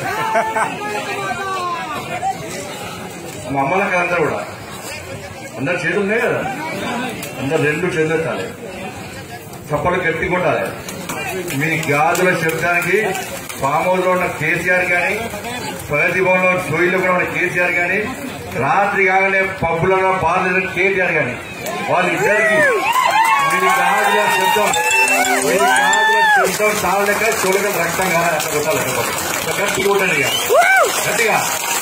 మా అమ్మలకి అందరూ కూడా అందరు చేతులు ఉన్నాయి కదా అందరు రెండు చేతులు ఎత్తాలి చప్పలు గట్టి కొట్టాలి మీ గాజుల శబ్దానికి ఫామ్ హౌస్ లో ఉన్న కేసీఆర్ కానీ ప్రగతి భవన్ లో సోయిలో కూడా ఉన్న కేసీఆర్ కానీ రాత్రి కాగానే పబ్బులలో బాధ కేసీఆర్ కానీ వాళ్ళిద్దరికి మీ గాజుల శబ్దం మీ గాజుల శబ్దం చాలక చోళక రక్తం కావాలి అట్లా కొట్టాలి చెప్పండి. గట్టి కొట్టండి ఇక గట్టిగా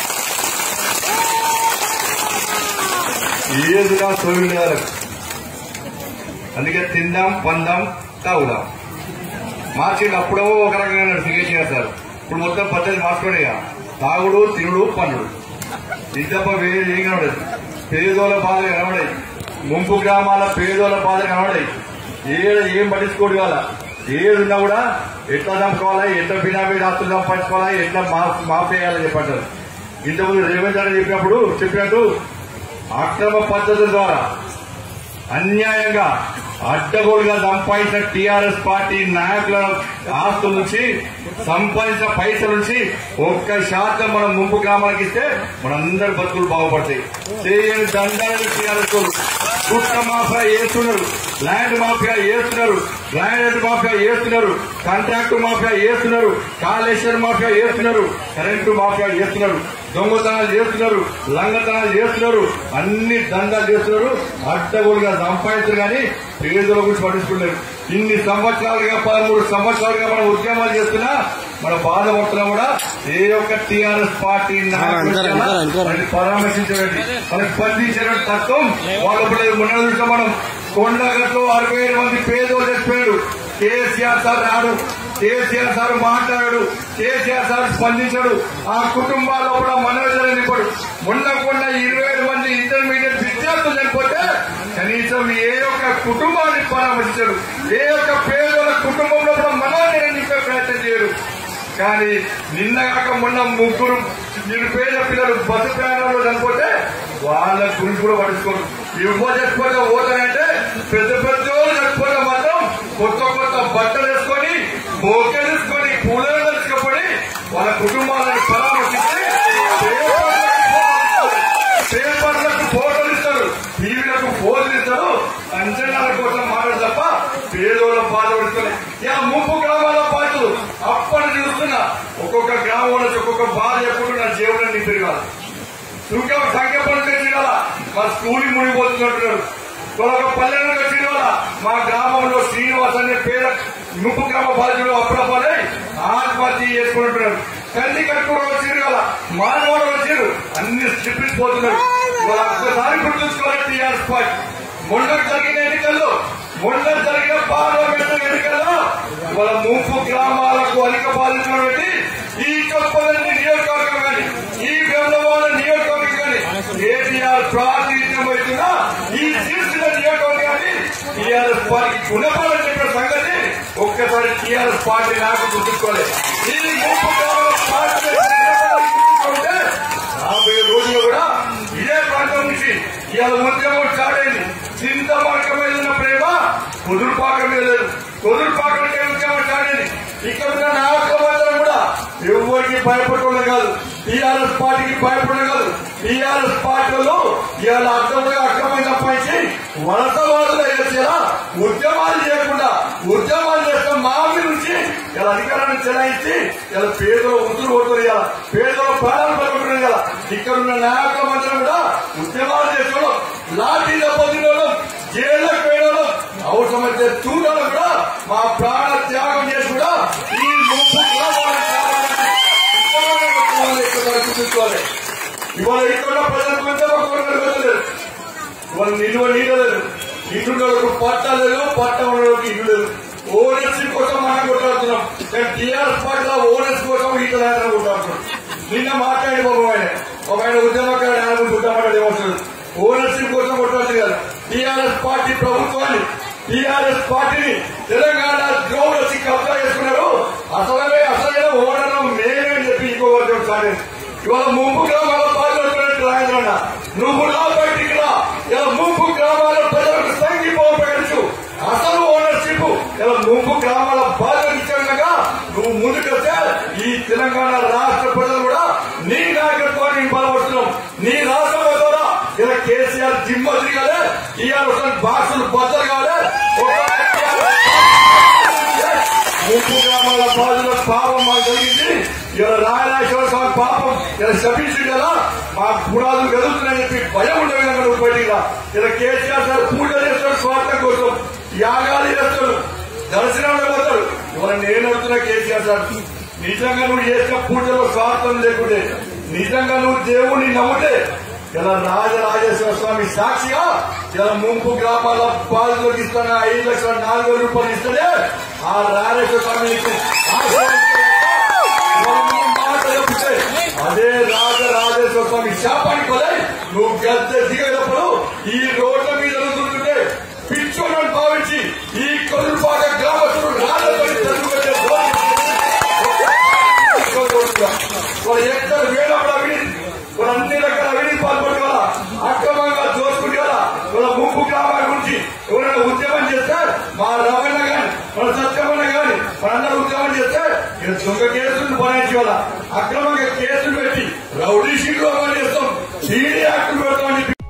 ఏదుగా సోయిల్ వాళ్ళకు అందుకే తిందాం పందాం తాగుదాం మార్కెట్ అప్పుడో ఒక రకంగా నడిచి చేస్తారు ఇప్పుడు మొత్తం పద్ధతి మార్చుకోండి ఇక. తాగుడు తినుడు పన్నుడు ఇది తప్ప వేరే ఏం కనబడదు పేదోళ్ళ బాధ కనబడదు ముంపు గ్రామాల పేదోళ్ళ బాధ కనబడదు ఏడ ఏం పట్టించుకోడు వాళ్ళ ఏదున్నా కూడా ఎట్లా చంపుకోవాలా ఎట్లా బినామీ ఆస్తులు సంపాదించుకోవాలా ఎట్లా మాఫ్ మాఫ్ చేయాలని చెప్పంటారు ఇంతకుముందు రేవంత్ రెడ్డి చెప్పినప్పుడు చెప్పినట్టు అక్రమ పద్ధతుల ద్వారా అన్యాయంగా అడ్డగోలుగా సంపాదించిన టీఆర్ఎస్ పార్టీ నాయకుల ఆస్తుల నుంచి సంపాదించిన పైసల నుంచి ఒక్క శాతం మనం ముంపు గ్రామాలకు ఇస్తే మనందరి బతుకులు బాగుపడతాయి చేయని దండాలు టీఆర్ఎస్ కుట్ర మాఫియా వేస్తున్నారు ల్యాండ్ మాఫియా వేస్తున్నారు ల్యాండ్ మాఫియా వేస్తున్నారు కాంట్రాక్టు మాఫియా వేస్తున్నారు కాళేశ్వర మాఫియా వేస్తున్నారు కరెంటు మాఫియా వేస్తున్నారు దొంగతనాలు చేస్తున్నారు లంగతనాలు చేస్తున్నారు అన్ని దందాలు చేస్తున్నారు అడ్డగోలుగా సంపాదించారు కానీ పేదల గురించి పట్టించుకోలేరు ఇన్ని సంవత్సరాలుగా పదమూడు సంవత్సరాలుగా మనం ఉద్యమాలు చేస్తున్నా మన బాధపడుతున్నా కూడా ఏ ఒక్క టీఆర్ఎస్ పార్టీ నాయకుడు అంటారు, అంటారు, అంటారు. మనకి పరామర్శించడండి మనకి స్పందించడం తత్వం వాళ్ళప్పుడు మొన్న చూసాం మనం కొండగట్లో అరవై ఏడు మంది పేదోళ్ళు చచ్చిపోయాడు కేసీఆర్ సార్ రాడు కేసీఆర్ సార్ మాట్లాడాడు కేసీఆర్ సార్ స్పందించాడు ఆ కుటుంబాల్లో కూడా మనోజన నింపాడు మొన్న కొన్న ఇరవై ఏడు మంది ఇంటర్మీడియట్ విద్యార్థులు చనిపోతే కనీసం ఏ ఒక్క కుటుంబాన్ని పరామర్శించాడు ఏ ఒక్క పేదోళ్ళ కుటుంబంలో కూడా మనోజన నింపే ప్రయత్నం చేయడు కానీ నిన్న కాక మొన్న ముగ్గురు నిరుపేద పిల్లలు బస్సు ప్రయాణంలో చనిపోతే వాళ్ళ గురించి కూడా పడుచుకోరు ఇవ్వ చచ్చిపోతే పోతానంటే పెద్ద పెద్ద వాళ్ళు చచ్చిపోతే మాత్రం కొత్త కొత్త బట్టలు వేసుకొని బోకెలు వేసుకొని పూలను తీసుకొని వాళ్ళ కుటుంబాలను పరామర్శించి పేపర్లకు ఫోటోలు ఇస్తారు టీవీలకు ఫోన్లు ఇస్తారు అంచనాల కోసం మాట్లాడు తప్ప పేదోళ్ళ బాధపడుతుంది ఇలా ముప్పు గ్రామాల బాధలు అప్పటి చూస్తున్నా ఒక్కొక్క గ్రామం నుంచి ఒక్కొక్క బాధ ఎప్పుడు నా జీవనం నింపిరగాలి ఇంకా సంఖ్య పనులు తెచ్చినాల మా స్కూల్ మునిగిపోతున్నట్టున్నారు ఒక పల్లెలకు వచ్చిన వాళ్ళ మా గ్రామంలో శ్రీనివాస్ అనే పేద ముప్పు గ్రామ బాధ్యులు అప్పుడప్పుడే ఆత్మహత్య చేసుకుంటున్నారు కల్లి కట్టుకోవడం వచ్చింది కదా మానవాడు వచ్చారు అన్ని స్లిప్పింగ్ పోతున్నారు ఇవాళ ఒక్కసారి గుర్తుంచుకోవాలి టీఆర్ఎస్ పార్టీ మొన్న జరిగిన ఎన్నికల్లో మొన్న జరిగిన పార్లమెంట్ ఎన్నికల్లో ఇవాళ ముంపు గ్రామాలకు అధిక బాధ్యతలు పెట్టి ఈ చొప్పదండి నియోజకవర్గం కానీ ఈ వేమలవాడ నియోజకవర్గం కానీ కేటీఆర్ ప్రాతినిధ్యం వహిస్తున్న ఈ శీర్షిక నియోజకవర్గాన్ని టీఆర్ఎస్ పార్టీ గుణపాలని చెప్పిన సంగతి ఒక్కసారి టీఆర్ఎస్ పార్టీ నాకు గుర్తుంచుకోవాలి ఈ ముంపు గ్రామాల పార్టీ గుర్తుంచుకుంటే రాబోయే రోజుల్లో కూడా ఇదే ప్రాంతం నుంచి ఇవాళ ఉద్యమం స్టార్ట్ అయింది చింతమార్గం మీద ఉన్న ప్రేమ కుదురుపాకం మీద లేదు కుదురుపాకం ఉద్యమం స్టార్ట్ అయింది ఇక్కడ ఉన్న నాయకులందరం కూడా ఎవరికి భయపడకుండా కాదు టీఆర్ఎస్ పార్టీకి భయపడడం కాదు టీఆర్ఎస్ పార్టీలో ఇవాళ అర్థంగా అక్రమం సంపాదించి వలసవాదులు చేసేలా ఉద్యమాలు చేయకుండా ఉద్యమాలు చేస్తే మా మీద నుంచి ఇలా అధికారాన్ని చెలాయించి ఇలా పేదలు ఉతురు పోతున్నారు ఇలా పేదలు ప్రాణాలు పడుకుంటున్నారు ఇలా ఇక్కడ ఉన్న నాయకుల మధ్య కూడా ఉద్యమాలు చేసుకోవడం లాఠీ దెబ్బతినడం జైళ్ళకు వేయడం అవసరమైతే చూడడం కూడా మా ప్రాణ త్యాగం చేసి కూడా ఈ ముప్పు గుర్తుంచుకోవాలి ఇవాళ ఇక్కడ ప్రజలకు ఉద్యమ కోరికలు వెళ్ళలేదు ఇవాళ నిల్వ నీడ లేదు ఇంట్లో పట్ట లేదు పట్ట ఉండడానికి ఇల్లు లేదు ఓనర్షిప్ కోసం మనం కొట్లాడుతున్నాం కానీ టీఆర్ఎస్ పార్టీలో ఓనర్స్ కోసం ఈత నాయకులు కొట్లాడుతున్నాం నిన్న మాట్లాడి బాబు ఆయన ఒక ఆయన ఉద్యమకారుడు ఆయన గుర్తపడేది ఏమవుతుంది ఓనర్షిప్ కోసం కొట్లాడుతుంది కదా టీఆర్ఎస్ పార్టీ ప్రభుత్వాన్ని టీఆర్ఎస్ పార్టీని తెలంగాణ ద్రోవులు వచ్చి కబ్జా చేసుకున్నారు అసలే అసలైన ఓనర్ మేమే అని చెప్పి ఇంకో వర్గం సాగేది ఇవాళ ముంపు గ్రామాల పాల్గొంటున్నట్టు రాజన్న నువ్వు నా బయటికి రా ఇలా ముంపు గ్రామాల ప్రజలకు సంఘీభావం ప్రకటించు అసలు ఓనర్షిప్ ఇలా ముంపు గ్రామాల బాధ్యత ఇచ్చాక నువ్వు ముందుకొస్తే ఈ తెలంగాణ రాష్ట్ర ప్రజలు కూడా నీ నాయకత్వాన్ని మేము బలపడుతున్నాం నీ రాష్ట్రం ద్వారా ఇలా కేసీఆర్ జిమ్మ తిరగాలి ఇవాళ బాక్సులు బద్దలు కావాలి ఒక ముప్పు గ్రామాల బాధల పాపం మాకు జరిగింది ఇలా రాయరాజేశ్వర స్వామి పాపం ఇలా శపించింది కదా మా పునాదులు కదులుతున్నాయని చెప్పి భయం ఉండే విధంగా నువ్వు బయటికి ఇలా కేసీఆర్ సార్ పూజ చేస్తాడు స్వార్థం కోసం యాగాలు చేస్తాడు దర్శనాలు పోతాడు ఇవాళ నేను అడుగుతున్నా కేసీఆర్ సార్ నిజంగా నువ్వు చేసిన పూజలో స్వార్థం లేకుంటే నిజంగా నువ్వు దేవుణ్ణి నమ్ముతే ఇలా రాజరాజేశ్వర స్వామి సాక్షిగా ఇలా ముంపు గ్రామాల బాధితులకు ఇస్తున్న ఐదు లక్షల నాలుగు వేల రూపాయలు ఇస్తే ఆ రాజేశ్వర స్వామి నీకు ఆశీర్వదించాలి. ఇవాళ నువ్వు మాట చెప్తే అదే రాజరాజేశ్వర స్వామి శాపానికి బలై నువ్వు గద్దె దిగేటప్పుడు ఈ రోడ్ల మీద వెళ్తుంటే పిచ్చోనని భావించి ఈ కొలుపాక గ్రామస్తులు రాజధాని చదువుకుంటే వాళ్ళు ఎక్కడ వేడప్పుడు అవినీతి వాళ్ళు అన్ని రకాల అవినీతి పాల్పడి వల్ల అక్రమంగా దోచుకుంటే వల్ల వాళ్ళ ముప్పు గ్రామాల గురించి ఎవరైనా ఉద్యమం చేస్తే మా రమణ గాని మన సత్యమన్న గాని మనందరూ ఉద్యమం చేస్తే ఇక్కడ దొంగ కేసులు బనాయించి వల్ల అక్రమంగా కేసులు పెట్టి రౌడీ షీట్లు అమలు చేస్తాం సీడీ యాక్టులు పెడతామని చెప్పి